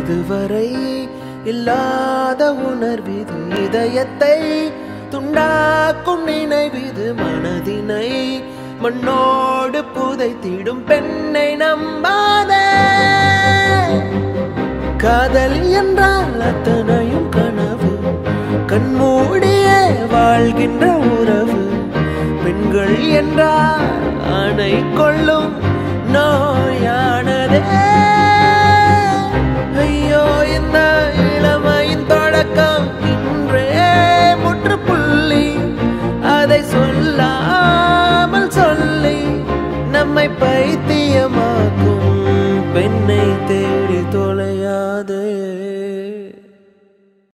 இதுவரை இல்லாத உணர்விது இதயத்தை துண்டாக்கும் நினைவிது மனதினை மண்ணோடு புதைத்திடும் பெண்ணை நம்பாதே காதல் என்றால் அத்தனையும் கனவு கண்மூடியே வாழ்கின்ற உறவு பெண்கள் என்றால் அணை கொள்ளும் நோயானதே ஐயோ இந்த இளமையின் தொடக்கம்